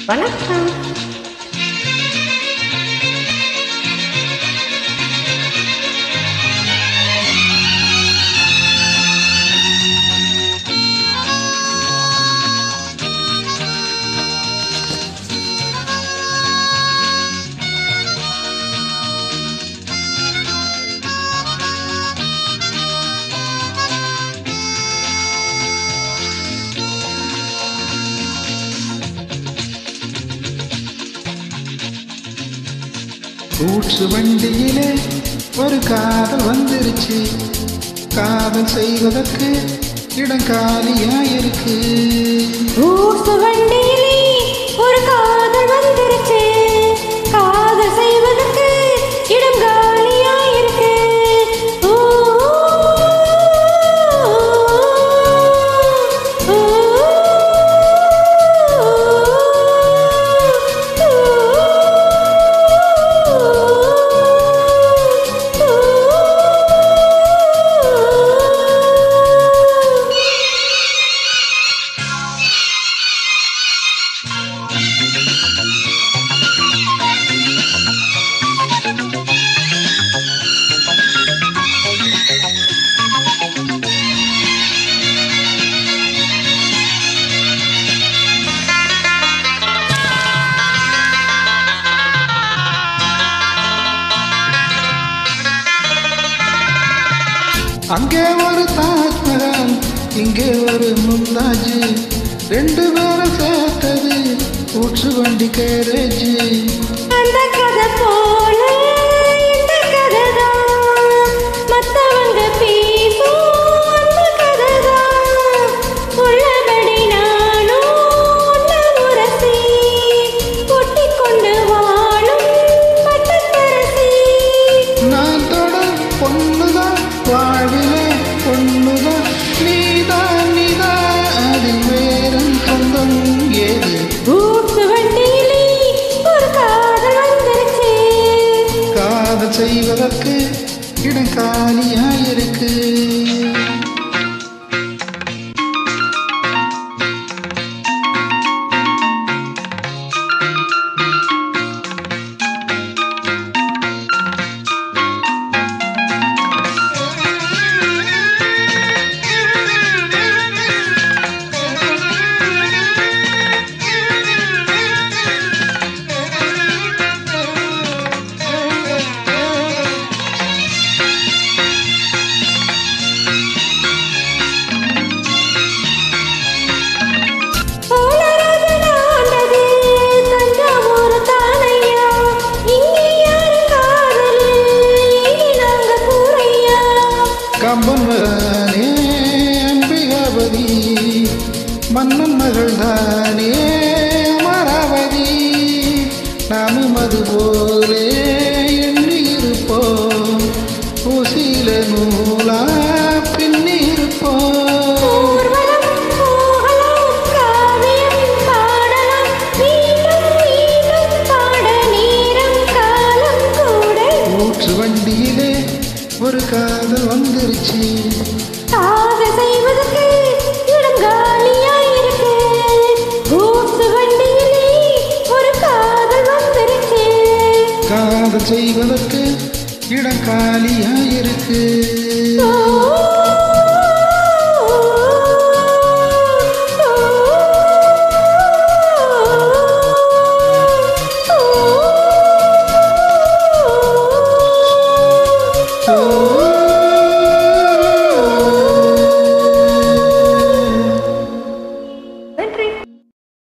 வணக்கம் கூற்று வண்டியிலே ஒரு காதல் வந்துருச்சு காதல் செய்வதற்கு இடம் காலியாயிருக்கு ஊசு வண்டியிலே ஒரு காதல் வந்துருச்சு காதல் செய்வதற்கு இடம் காலியாயிருக்கு ஊ, ஊ, ஊ, ஊ. அங்கே ஒரு தாஜ்மஹால் இங்கே ஒரு மும்தாஜ் ரெண்டு பேரும் சேர்த்தது கூற்று வண்டி கேரேஜ் அந்த கதை போல இந்த கதைதான் மத்தவங்க பேசும் அந்த கதைதான் உள்ளபடி நானும் உன்னை உரசி ஒட்டிக்கொண்டு வாழும் பட்டத்தரசி நான் தொட பொண்ணுதான் வாழ்விலே பொண்ணுதான் நீதான் நீதான் அதில் வேறும் சொந்தம் ஏது ஊசு வண்டியிலே ஒரு காதல் வந்துருச்சு காதல் செய்வதற்கு இடம் காலியாயிருக்கு போலரதனானது தஞ்சாவூர் தானையா இங்கே யாரு காதல் இனி நாங்க கூறையா கம்பன் தானே அம்பிகாபதி மன்னன் மகள் தானே அமராவதி நாமும் அது போலே எண்ணி இருப்போம் ஊசியில நூலா பின்னி இருப்போம் ஊர்வலம் போகலாம் காவியம் பாடலாம் மீண்டும் மீண்டும் பாட நேரம் காலம் கூட ஊற்று வண்டியிலே ஒரு காதல் வந்துருச்சு காதல் செய்வதற்கு இடம் காலியாயிருக்கு ஊசு வண்டியிலே ஒரு காதல் வந்துருச்சு காதல் செய்வதற்கு இடம் காலியாயிருக்கு ஓ, ஓ, ஓ, ஓ, ஓ.